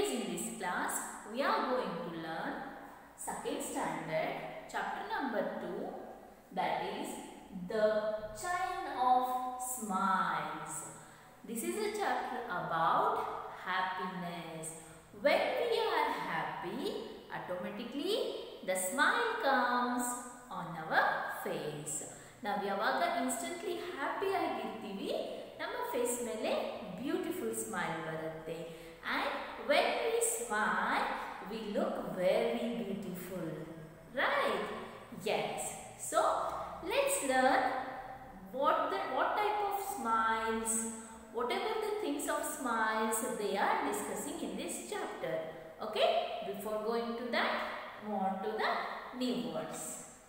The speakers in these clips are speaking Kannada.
Today's in this class we are going to learn second standard chapter number 2 that is the chain of smiles. This is a chapter about happiness. When we are happy, automatically the smile comes on our face. ನಾವು ಯಾವಾಗ ಇನ್ಸ್ಟೆಂಟ್ಲಿ ಹ್ಯಾಪಿ ಆಗಿರ್ತೀವಿ ನಮ್ಮ ಫೇಸ್ ಮೇಲೆ ಬ್ಯೂಟಿಫುಲ್ ಸ್ಮೈಲ್ ಬರುತ್ತೆ and when we smile we look very beautiful right yes so let's learn what the what type of smiles whatever the things of smiles they are discussing in this chapter okay before going to that move on to the new words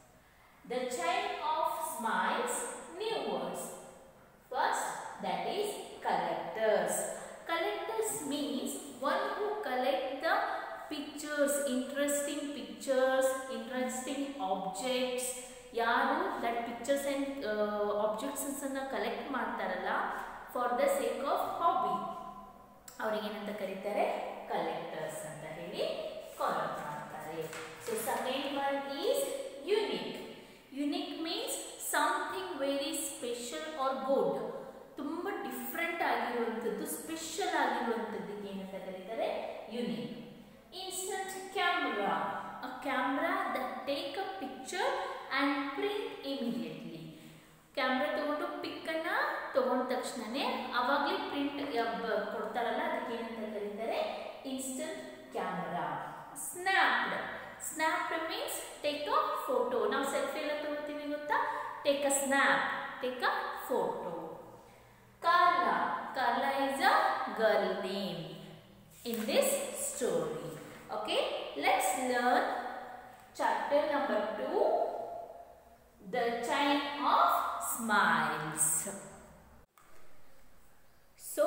the chain of smiles new words first that is collectors collectors means one who collect the pictures interesting pictures interesting objects ಯಾರು ದಟ್ ಪಿಕ್ಚರ್ಸ್ ಆ್ಯಂಡ್ ಆಬ್ಜೆಕ್ಟ್ಸನ್ನು ಕಲೆಕ್ಟ್ ಮಾಡ್ತಾರಲ್ಲ for the sake of hobby ಅವ್ರಿಗೇನಂತ ಕರೀತಾರೆ ಕಲೆಕ್ಟರ್ಸ್ ಅಂತ ಹೇಳಿ ಕಾಲ್ ಮಾಡ್ತಾರೆ so second one is unique unique means something very special or good ತುಂಬ ಡಿಫ್ರೆಂಟ್ ಆಗಿರುವಂಥದ್ದು ಸ್ಪೆಷಲ್ ಆಗಿರುವಂಥದ್ದಕ್ಕೆ ಏನಂತ ಕರೀತಾರೆ unique instant camera a camera that take a picture and print immediately camera ತೊಗೊಂಡು ಪಿಕ್ಕನ್ನು ತೊಗೊಂಡ ತಕ್ಷಣವೇ ಆವಾಗಲೇ ಪ್ರಿಂಟ್ ಕೊಡ್ತಾರಲ್ಲ ಅದಕ್ಕೆ ಏನಂತ ಕರೀತಾರೆ instant camera snapped snapped means take a photo ನಾವು ಸೆಲ್ಫಿ ಎಲ್ಲ ತೊಗೊಳ್ತೀವಿ ಗೊತ್ತಾ take a snap take a photo Carla Carla is a girl name in this story. Okay, let's learn chapter number 2 The Chain of Smiles. So,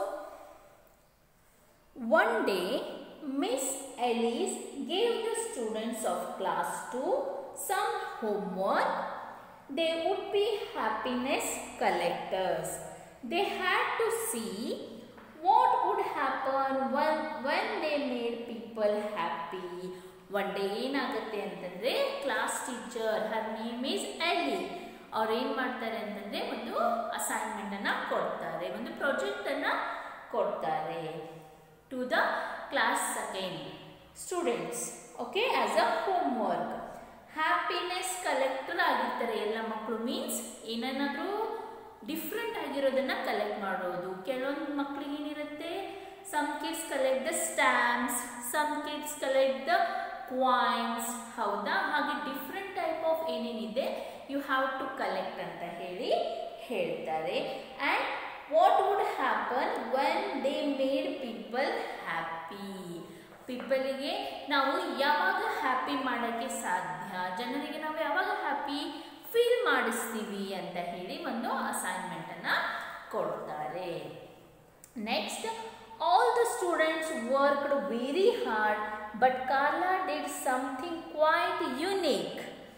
one day Miss Alice gave the students of class 2 some homework. They would be happiness collectors. They had to see what would happen when, when they made people happy. One day ಏನಾಗುತ್ತೆ ಅಂತಂದರೆ class teacher her name is Ellie ಅವ್ರು ಏನು ಮಾಡ್ತಾರೆ ಅಂತಂದರೆ ಒಂದು ಅಸೈನ್ಮೆಂಟನ್ನು ಕೊಡ್ತಾರೆ ಒಂದು ಪ್ರಾಜೆಕ್ಟನ್ನು ಕೊಡ್ತಾರೆ to the class second students okay as a home work happiness collector ಆಗಿರ್ತಾರೆ ಎಲ್ಲ ಮಕ್ಕಳು ಮೀನ್ಸ್ ಏನೇನಾದರೂ ಡಿಫ್ರೆಂಟ್ ಆಗಿರೋದನ್ನು ಕಲೆಕ್ಟ್ ಮಾಡೋದು ಕೆಲವೊಂದು ಮಕ್ಕಳಿಗೆ ಏನಿರುತ್ತೆ some kids collect the stamps some kids collect the coins ಹೌದಾ ಹಾಗೆ ಡಿಫ್ರೆಂಟ್ ಟೈಪ್ ಆಫ್ ಏನೇನಿದೆ ಯು ಹ್ಯಾವ್ ಟು ಕಲೆಕ್ಟ್ ಅಂತ ಹೇಳಿ ಹೇಳ್ತಾರೆ and what would happen when they made people happy ಪೀಪಲಿಗೆ ನಾವು ಯಾವಾಗ ಹ್ಯಾಪಿ ಮಾಡೋಕ್ಕೆ ಸಾಧ್ಯ ಜನರಿಗೆ ನಾವು ಯಾವಾಗ ಹ್ಯಾಪಿ ಫೀಲ್ ಮಾಡಿಸ್ತೀವಿ ಅಂತ ಹೇಳಿ ಒಂದು ಅಸೈನ್ಮೆಂಟನ್ನು ಕೊಡ್ತಾರೆ next all the students worked very hard but Carla did something quite unique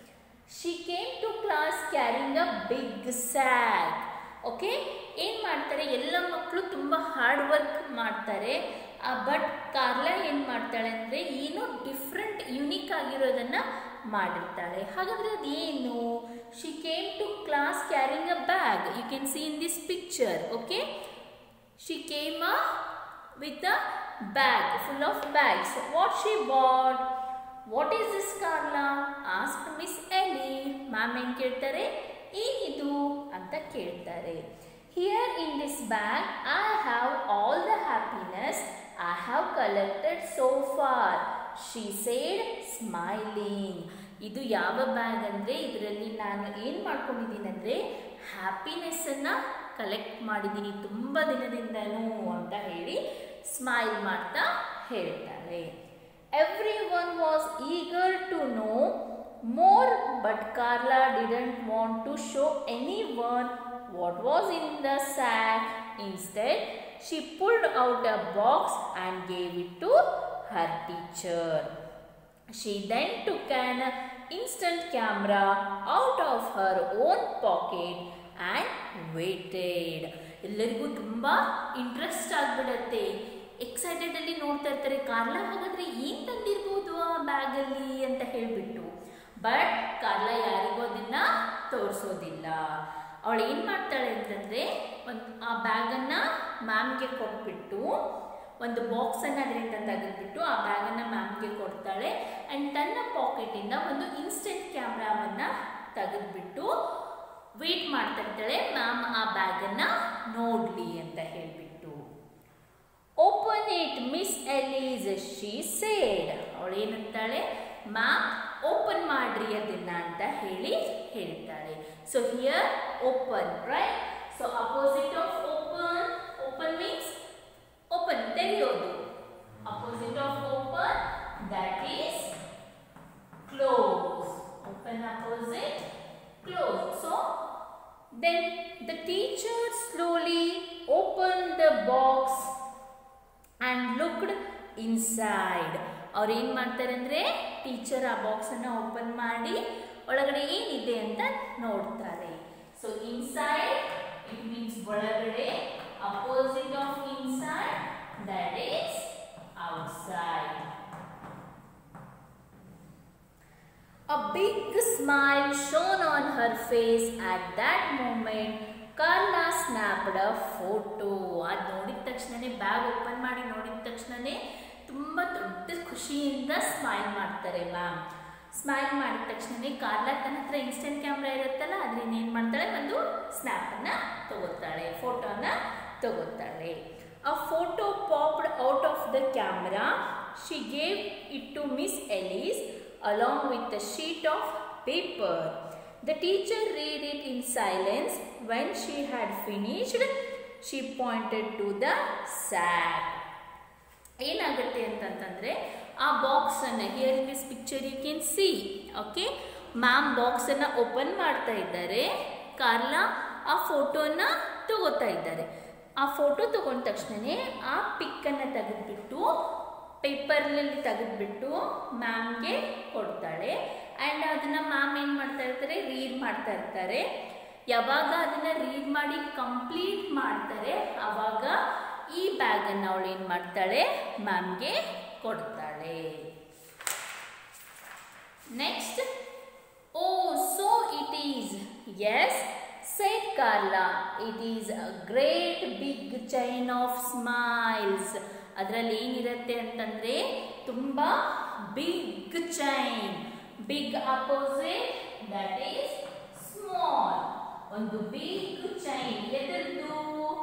she came to class carrying a big sack okay ಏನು ಮಾಡ್ತಾರೆ ಎಲ್ಲ ಮಕ್ಕಳು ತುಂಬ ಹಾರ್ಡ್ ವರ್ಕ್ ಮಾಡ್ತಾರೆ ಬಟ್ ಕಾರ್ಲಾ ಏನು ಮಾಡ್ತಾಳೆ ಅಂದರೆ ಏನೋ ಡಿಫ್ರೆಂಟ್ ಯುನೀಕ್ ಆಗಿರೋದನ್ನು ಮಾಡಿರ್ತಾಳೆ ಹಾಗಾದರೆ ಅದೇನು she came to class carrying a bag you can see in this picture okay she came a with a bag full of bags what she bad what is this Carla ask Miss Ellie ma'am ಏನು ಕೇಳ್ತಾರೆ ಏನಿದು ಅಂತ ಕೇಳ್ತಾರೆ here in this bag I have all the happiness I have collected so far she said smiling ಇದು ಯಾವ ಬ್ಯಾಗ್ ಅಂದರೆ ಇದರಲ್ಲಿ ನಾನು ಏನು ಮಾಡ್ಕೊಂಡಿದ್ದೀನಿ ಅಂದರೆ ಹ್ಯಾಪಿನೆಸ್ಸನ್ನು ಕಲೆಕ್ಟ್ ಮಾಡಿದ್ದೀನಿ ತುಂಬ ದಿನದಿಂದನೂ ಅಂತ ಹೇಳಿ ಸ್ಮೈಲ್ ಮಾಡ್ತಾ ಹೇಳ್ತಾಳೆ everyone was eager to know more but Carla didn't want to show anyone what was in the sack instead she pulled out a box and gave it to her teacher She then took an instant camera out of her own pocket and waited. ಎಲ್ಲರಿಗೂ ತುಂಬ ಇಂಟ್ರೆಸ್ಟ್ ಆಗಿಬಿಡತ್ತೆ ಎಕ್ಸೈಟೆಡಲ್ಲಿ ನೋಡ್ತಾ ನೋಡ್ತಾ ಇರ್ತಾರೆ ಕಾರ್ಲಾ ಹಾಗಾದ್ರೆ ಏನ್ ತಂದಿರ್ಬೋದು ಆ ಬ್ಯಾಗಲ್ಲಿ ಅಂತ ಹೇಳ್ಬಿಟ್ಟು ಬಟ್ ಕಾರ್ಲಾ ಯಾರಿಗೂ ಅದನ್ನ ತೋರಿಸೋದಿಲ್ಲ ಅವಳು ಏನು ಮಾಡ್ತಾಳೆ ಅಂತಂದ್ರೆ ಒಂದು ಆ ಬ್ಯಾಗನ್ನು ಮ್ಯಾಮ್ಗೆ ಕೊಟ್ಬಿಟ್ಟು ಒಂದು ಬಾಕ್ಸನ್ನು ಅದರಿಂದ ತೆಗೆದ್ಬಿಟ್ಟು ಆ ಬ್ಯಾಗನ್ನು ಮ್ಯಾಮ್ಗೆ ಕೊಡ್ತಾಳೆ ಆ್ಯಂಡ್ ತನ್ನ ಪಾಕೆಟಿಂದ ಒಂದು ಇನ್ಸ್ಟೆಂಟ್ ಕ್ಯಾಮ್ರಾವನ್ನು ತೆಗೆದ್ಬಿಟ್ಟು ವೇಟ್ ಮಾಡ್ತಾ ಇರ್ತಾಳೆ ಮ್ಯಾಮ್ ಆ ಬ್ಯಾಗನ್ನು ನೋಡಲಿ ಅಂತ ಹೇಳಿಬಿಟ್ಟು open it Miss Elise she said ಅವಳು ಏನಂತಾಳೆ ಮ್ಯಾಮ್ ಓಪನ್ ಮಾಡ್ರಿ ಅದನ್ನ ಅಂತ ಹೇಳಿ ಹೇಳ್ತಾಳೆ so here open right so opposite of open open means open ತೆರೆಯೋದು opposite of open that is close open opposite close so then the teacher slowly opened the box and looked inside ಅವ್ರು ಏನು ಮಾಡ್ತಾರೆ ಅಂದರೆ ಟೀಚರ್ ಆ ಬಾಕ್ಸನ್ನು ಓಪನ್ ಮಾಡಿ ಒಳಗಡೆ ಏನಿದೆ ಅಂತ ನೋಡ್ತಾರೆ ಸೊ ಇನ್ಸೈಡ್ ಇಟ್ ಮೀನ್ಸ್ ಒಳಗಡೆ opposite of inside that is outside A big smile shone on her face at that moment. Carla snapped a photo ಅದು ನೋಡಿದ ತಕ್ಷಣನೇ ಬ್ಯಾಗ್ ಓಪನ್ ಮಾಡಿ ನೋಡಿದ ತಕ್ಷಣನೇ ತುಂಬ ದೊಡ್ಡ ಖುಷಿಯಿಂದ ಸ್ಮೈಲ್ ಮಾಡ್ತಾರೆ ಮ್ಯಾಮ್ ಸ್ಮೈಲ್ ಮಾಡಿದ ತಕ್ಷಣನೇ ಕಾರ್ಲಾ ತನ್ನ ಹತ್ರ ಇನ್ಸ್ಟೆಂಟ್ ಕ್ಯಾಮ್ರಾ ಇರುತ್ತಲ್ಲ ಅದರಿಂದ ಏನು ಮಾಡ್ತಾಳೆ ಒಂದು ಸ್ನ್ಯಾಪನ್ನು ತಗೋತಾಳೆ ಫೋಟೋನ ತಗೋತಾಳೆ a photo popped out of the camera she gave it to Miss Elise along with a sheet of paper. The teacher read it in silence. When she had finished, she pointed to the sack. ಏನಾಗುತ್ತೆ ಅಂತಂತಂದರೆ ಆ ಬಾಕ್ಸನ್ನು here in this picture you can see okay ma'am ಬಾಕ್ಸನ್ನು ಓಪನ್ ಮಾಡ್ತಾ ಇದ್ದಾರೆ ಕಾರ್ಲಾ ಆ ಫೋಟೋನ ತಗೋತಾ ಇದ್ದಾರೆ ಆ ಫೋಟೋ ತಗೊಂಡ ತಕ್ಷಣವೇ ಆ ಪಿಕ್ಕನ್ನು ತೆಗೆದುಬಿಟ್ಟು ಪೇಪರ್ನಲ್ಲಿ ತೆಗೆದುಬಿಟ್ಟು ಮ್ಯಾಮ್ಗೆ ಕೊಡ್ತಾಳೆ ಆ್ಯಂಡ್ ಅದನ್ನು ಮ್ಯಾಮ್ ಏನು ಮಾಡ್ತಾ ಇರ್ತಾರೆ ರೀಡ್ ಮಾಡ್ತಾ ಇರ್ತಾರೆ ಯಾವಾಗ ಅದನ್ನು ರೀಡ್ ಮಾಡಿ ಕಂಪ್ಲೀಟ್ ಮಾಡ್ತಾರೆ ಆವಾಗ ಈ ಬ್ಯಾಗನ್ನು ಅವಳು ಏನು ಮಾಡ್ತಾಳೆ ಮ್ಯಾಮ್ಗೆ ಕೊಡ್ತಾಳೆ next oh so it is yes set Carla it is a great big chain of smiles ಅದರಲ್ಲಿ ಏನಿರುತ್ತೆ ಅಂತಂದರೆ ತುಂಬ big chain big opposite that is small ಒಂದು ಬಿಗ್ ಚೈನ್ ಎದರದ್ದು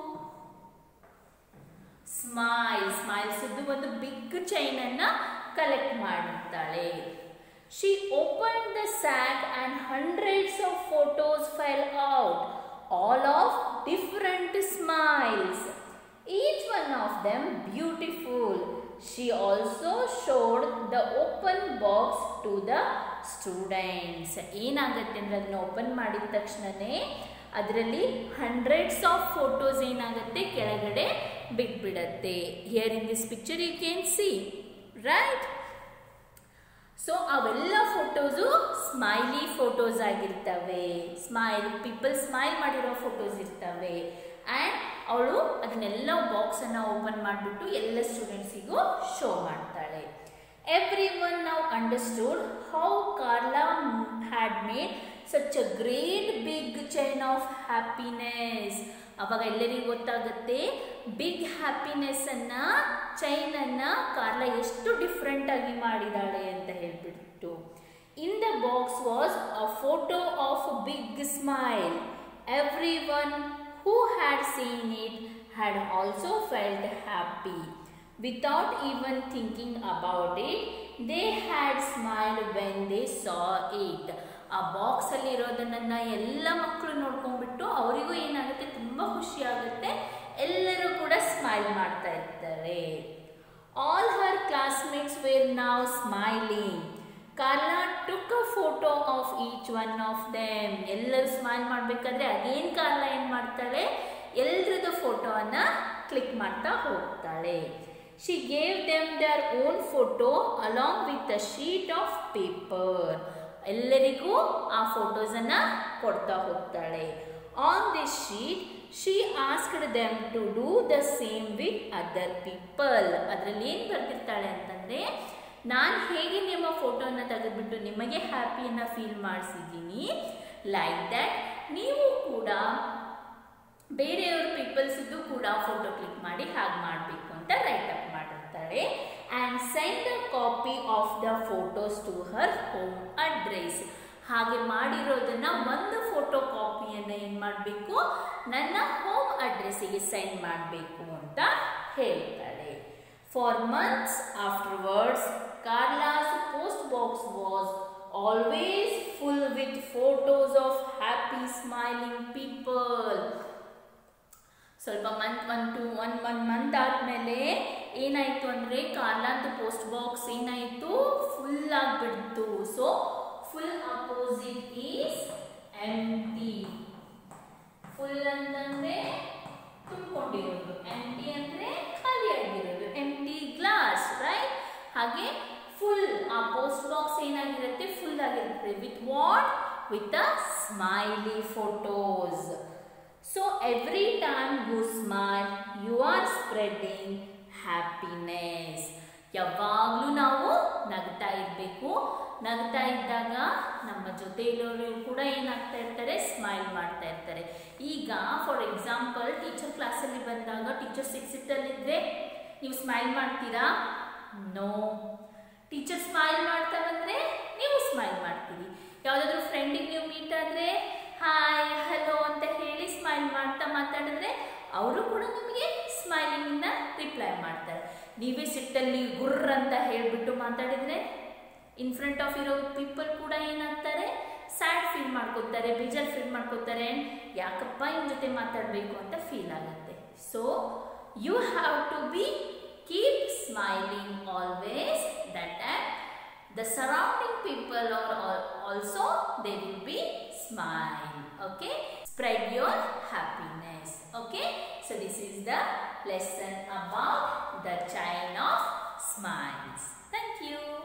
ಸ್ಮೈಲ್ ಸ್ಮೈಲ್ಸ್ ಒಂದು ಬಿಗ್ ಚೈನ್ ಅನ್ನ ಕಲೆಕ್ಟ್ ಮಾಡಿರ್ತಾಳೆ she open the sack and hundreds of photos file out all of different smiles each one of them beautiful. She also showed the open box to the students. ಏನಾಗುತ್ತೆ ಅಂದರೆ ಅದನ್ನ ಓಪನ್ ಮಾಡಿದ ತಕ್ಷಣವೇ ಅದರಲ್ಲಿ ಹಂಡ್ರೆಡ್ಸ್ ಆಫ್ ಫೋಟೋಸ್ ಏನಾಗುತ್ತೆ ಕೆಳಗಡೆ ಬಿಟ್ಬಿಡತ್ತೆ here in this picture you can see right so ಅವೆಲ್ಲ ಫೋಟೋಸು ಸ್ಮೈಲಿ ಫೋಟೋಸ್ ಆಗಿರ್ತವೆ ಸ್ಮೈಲ್ ಪೀಪಲ್ ಸ್ಮೈಲ್ ಮಾಡಿರೋ ಫೋಟೋಸ್ ಇರ್ತವೆ ಆ್ಯಂಡ್ ಅವಳು ಅದನ್ನೆಲ್ಲ ಬಾಕ್ಸನ್ನು ಓಪನ್ ಮಾಡಿಬಿಟ್ಟು ಎಲ್ಲ ಸ್ಟೂಡೆಂಟ್ಸಿಗೂ ಶೋ ಮಾಡ್ತಾಳೆ ಎವ್ರಿ ಒನ್ ನಾವು understood how Carla had made such a great big chain of happiness ಅವಾಗ ಎಲ್ಲರಿಗೂ ಗೊತ್ತಾಗುತ್ತೆ ಬಿಗ್ ಹ್ಯಾಪಿನೆಸ್ಸನ್ನು ಚೈನನ್ನು ಕಾರ್ಲಾ ಎಷ್ಟು ಡಿಫ್ರೆಂಟಾಗಿ ಮಾಡಿದಾಳೆ ಅಂತ ಹೇಳ್ಬಿಟ್ಟು in the box was a photo of big smile everyone who had seen it had also felt happy. Without even thinking about it, they had smiled when they saw it. ಆ ಬಾಕ್ಸಲ್ಲಿ ಇರೋದನ್ನ ಎಲ್ಲ ಮಕ್ಕಳು ನೋಡ್ಕೊಂಡ್ಬಿಟ್ಟು ಅವರಿಗೂ ಏನಾಗುತ್ತೆ ತುಂಬ ಖುಷಿ ಆಗುತ್ತೆ ಎಲ್ಲರೂ ಕೂಡ ಸ್ಮೈಲ್ ಮಾಡ್ತಾ ಇರ್ತಾರೆ all her classmates were now smiling Carla took a photo of each one of them ಎಲ್ಲರೂ ಸ್ಮೈಲ್ ಮಾಡಬೇಕಾದ್ರೆ ಅಗೇನ್ ಕಾರ್ಲಾ ಏನು ಮಾಡ್ತಾಳೆ ಎಲ್ರದ್ದು ಫೋಟೋವನ್ನು ಕ್ಲಿಕ್ ಮಾಡ್ತಾ ಹೋಗ್ತಾಳೆ she gave them their own photo along with a sheet of paper ಎಲ್ಲರಿಗೂ ಆ ಫೋಟೋಸನ್ನು ಕೊಡ್ತಾ ಹೋಗ್ತಾಳೆ on this sheet she asked them to do the same with other people ಅದರಲ್ಲಿ ಏನು ಬರ್ತಿರ್ತಾಳೆ ಅಂತಂದರೆ ನಾನು ಹೇಗೆ ನಿಮ್ಮ ಫೋಟೋನ ತೆಗೆದುಬಿಟ್ಟು ನಿಮಗೆ ಹ್ಯಾಪಿಯನ್ನು ಫೀಲ್ ಮಾಡಿಸಿದ್ದೀನಿ ಲೈಕ್ ದ್ಯಾಟ್ ನೀವು ಕೂಡ ಬೇರೆಯವ್ರ ಪೀಪಲ್ಸಿದ್ದು ಕೂಡ ಫೋಟೋ ಕ್ಲಿಕ್ ಮಾಡಿ ಹಾಗೆ ಮಾಡಬೇಕು ಅಂತ ರೈಟ್ ಅಪ್ ಮಾಡಿರ್ತಾಳೆ and send a copy of the photos to her home address ಹಾಗೆ ಮಾಡಿರೋದನ್ನ ಒಂದು ಫೋಟೋ ಕಾಪಿಯನ್ನು ಏನು ಮಾಡಬೇಕು ನನ್ನ ಹೋಮ್ ಅಡ್ರೆಸ್ಸಿಗೆ ಸೆಂಡ್ ಮಾಡಬೇಕು ಅಂತ ಹೇಳ್ತಾಳೆ for months afterwards Carla's post box was always full with photos of happy smiling people ಸ್ವಲ್ಪ month one two one one month ಆದಮೇಲೆ ಏನಾಯಿತು ಅಂದರೆ ಕಾರ್ಲಾಂತ ಪೋಸ್ಟ್ ಬಾಕ್ಸ್ ಏನಾಯಿತು ಫುಲ್ ಆಗಿಬಿಡ್ತು so full opposite is empty full ಅಂತಂದರೆ ತುಂಬಿಕೊಂಡಿರೋದು ಎಂಟಿ ಅಂದರೆ ಖಾಲಿಯಾಗಿರೋದು ಎಂಟಿ ಗ್ಲಾಸ್ ರೈಟ್ ಹಾಗೆ ಫುಲ್ ಆ ಪೋಸ್ಟ್ ಬಾಕ್ಸ್ ಏನಾಗಿರುತ್ತೆ ಫುಲ್ ಆಗಿರುತ್ತೆ with what with a smiley photos so every time you smile you R spreading happiness ಯಾವಾಗಲೂ ನಾವು ನಗ್ತಾ ಇರಬೇಕು ನಗ್ತಾ ಇದ್ದಾಗ ನಮ್ಮ ಜೊತೆ ಇರೋರು ಕೂಡ ಏನಾಗ್ತಾ ಇರ್ತಾರೆ ಸ್ಮೈಲ್ ಮಾಡ್ತಾ ಇರ್ತಾರೆ ಈಗ ಫಾರ್ ಎಕ್ಸಾಂಪಲ್ ಟೀಚರ್ ಕ್ಲಾಸಲ್ಲಿ ಬಂದಾಗ ಟೀಚರ್ ಸಿಕ್ಸಿಟ್ಟಲ್ಲಿದ್ದರೆ ನೀವು ಸ್ಮೈಲ್ ಮಾಡ್ತೀರಾ ನೋ ಟೀಚರ್ ಸ್ಮೈಲ್ ಮಾಡ್ತಾ ಬಂದರೆ ನೀವು ಸ್ಮೈಲ್ ಮಾಡ್ತೀರಿ ಯಾವುದಾದ್ರೂ ಫ್ರೆಂಡಿಗೆ ನೀವು ಮೀಟ್ ಆದರೆ ಹಾಯ್ ಹಲೋ ಅಂತ ಹೇಳಿ ಸ್ಮೈಲ್ ಮಾಡ್ತಾ ಮಾತಾಡಿದ್ರೆ ಅವರು ಕೂಡ ನಿಮಗೆ ಸ್ಮೈಲಿಂಗ್ನ ರಿಪ್ಲೈ ಮಾಡ್ತಾರೆ ನೀವೇ ಸಿಟ್ಟಲ್ಲಿ ಗುರ್ರ ಅಂತ ಹೇಳಿಬಿಟ್ಟು ಮಾತಾಡಿದರೆ ಇನ್ ಫ್ರಂಟ್ ಆಫ್ ಇರೋ ಪೀಪಲ್ ಕೂಡ ಏನಾಗ್ತಾರೆ ಸ್ಯಾಡ್ ಫೀಲ್ ಮಾಡ್ಕೋತಾರೆ ಬೇಜಾರು ಫೀಲ್ ಮಾಡ್ಕೋತಾರೆ ಯಾಕಪ್ಪ ಇವ್ನ ಜೊತೆ ಮಾತಾಡಬೇಕು ಅಂತ ಫೀಲ್ ಆಗುತ್ತೆ so you have to be keep smiling always that the surrounding people are al- also they will be smile okay spread your happiness okay so this is the lesson about the chain of smiles thank you